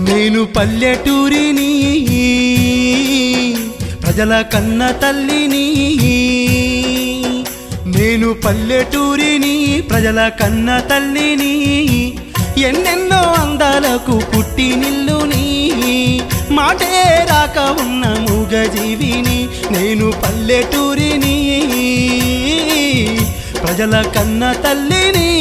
నేను పల్లెటూరిని ప్రజల కన్న తల్లిని నేను పల్లెటూరిని ప్రజల కన్న తల్లిని ఎన్నెన్నో అందాలకు పుట్టినిల్లుని మాటే రాక ఉన్న మూగజీవిని నేను పల్లెటూరిని ప్రజల కన్న తల్లిని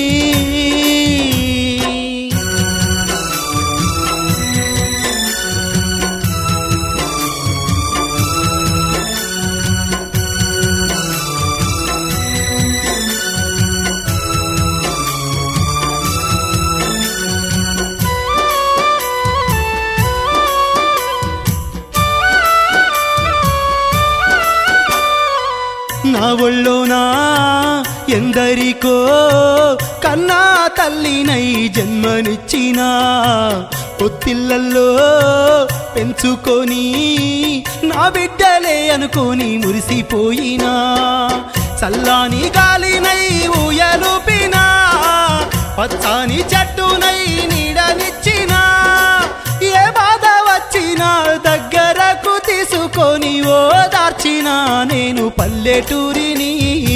నా ఒళ్ళోనా ఎందరికో కన్నా తల్లినై జన్మనిచ్చిన పొత్తిళ్ళల్లో పెంచుకొని నా బిడ్డలే అనుకొని మురిసిపోయినా చల్లాని గాలినై ఊయలుపినా పచ్చాని చెట్టునై నీడనిచ్చినా ఏ బాధ వచ్చినా దగ్గరకు తీసుకొని ఓదార్చిన నేను పల్లెటూరిని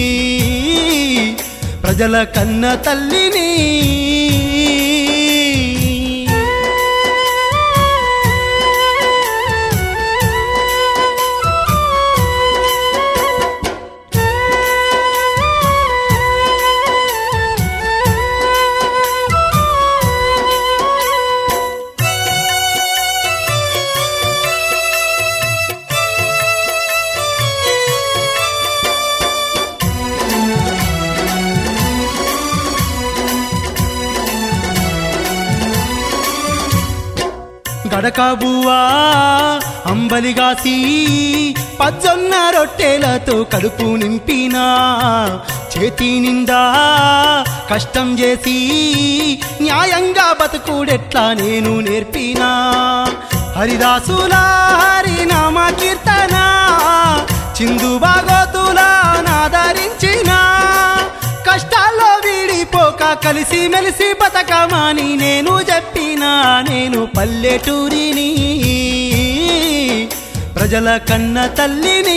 ప్రజల కన్న తల్లిని గడకబువా అంబలిగాసి పజ్జొన్న రొట్టెలతో కడుపు నింపినా చేతి నిండా కష్టం చేసి న్యాయంగా బతుకుడెట్లా నేను నేర్పినా హరిదాసుల హరినామ కీర్తన చిందు బాగోతులా నాదరించిన కష్టాల్లో వీడిపోక కలిసి మెలిసి బతకమని నేను చెప్పినా నేను పల్లెటూరిని ప్రజల కన్న తల్లిని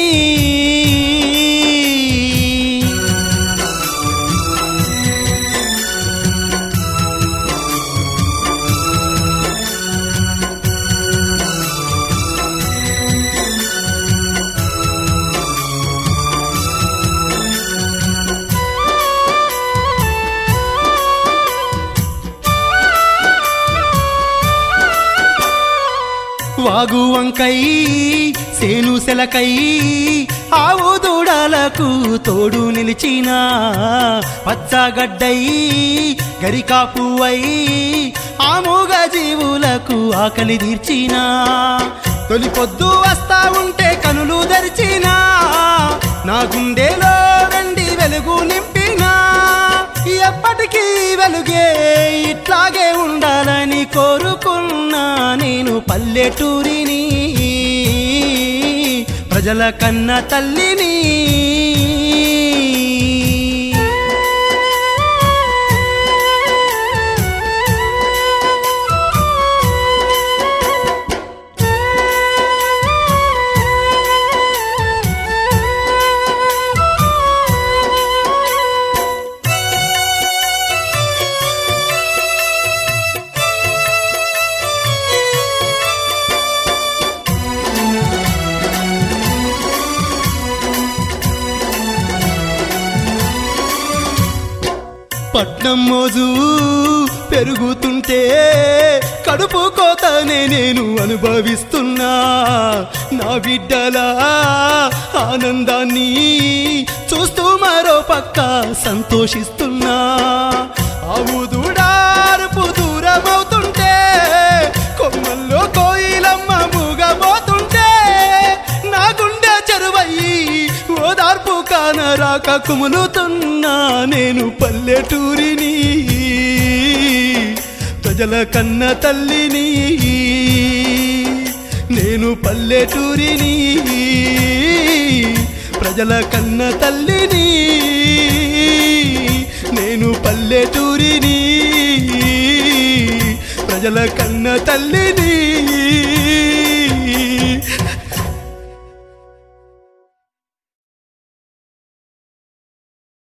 వాగు వంకై సేను సెలకై ఆవు దూడలకు తోడు నిలిచిన పచ్చగడ్డై గరికాపువై ఆముగ జీవులకు ఆకలి తీర్చిన తొలి పొద్దు వస్తా ఉంటే కనులు తెరిచిన నా గుండెలో వెండి వెలుగు నింపినా ఎప్పటికీ వెలుగే ఇట్లాగే ఉండాలని కోరుకున్నా నేను పల్లెటూరిని ప్రజల కన్న తల్లిని పట్నం మోజు పెరుగుతుంటే కడుపు కోతనే నేను అనుభవిస్తున్నా నా బిడ్డల ఆనందాన్ని చూస్తూ మరో పక్క సంతోషిస్తున్నా ఆవు దూడారుపు దూరమవుతుంటే కొమ్మల్లో కోయిలమ్మ మూగబోతుంటే నా గుండె చెరువయ్యి ఓదార్పు కానరాక కుములుతున్నా నేను పల్లెటూరిని ప్రజల కన్న తల్లిని నేను పల్లెటూరిని ప్రజల కన్న తల్లిని నేను పల్లెటూరిని ప్రజల ప్రజల కన్న తల్లిని